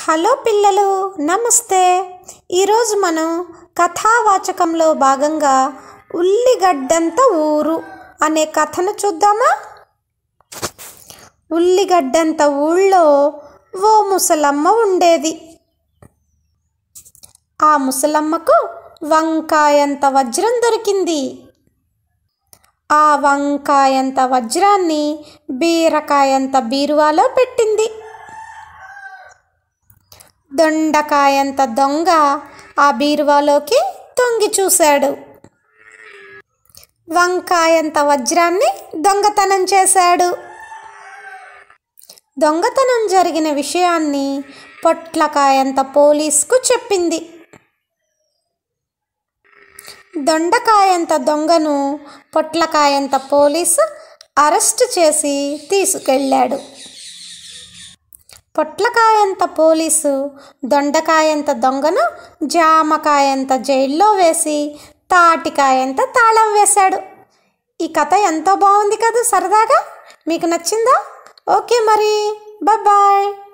hello పిల్లలు నమస్తే ఈరోజు మనం కథావాచకంలో భాగంగా ఉల్లిగడ్డంత ఊరు అనే కథను చూద్దామా ఉల్లిగడ్డంత ఊళ్ళో ఓ ముసలమ్మ ఉండేది ఆ ముసలమ్మకు వంకాయంత వజ్రం దొరికింది ఆ వంకాయంత వజ్రాన్ని బీరకాయంత బీరువాలో పెట్టింది దొండకాయంత దొంగ ఆ బీరువాలోకి తొంగి చూశాడు వంకాయంత వజ్రాన్ని దొంగతనం చేశాడు దొంగతనం జరిగిన విషయాన్ని పొట్లకాయంత పోలీసుకు చెప్పింది దొండకాయంత దొంగను పొట్లకాయంత పోలీసు అరెస్ట్ చేసి తీసుకెళ్ళాడు పొట్లకాయంత పోలీసు దొండకాయంత దొంగను జామకాయంత జైల్లో వేసి తాటికాయంత తాళం వేశాడు ఈ కథ ఎంతో బాగుంది కదా సరదాగా మీకు నచ్చిందా ఓకే మరి బాయ్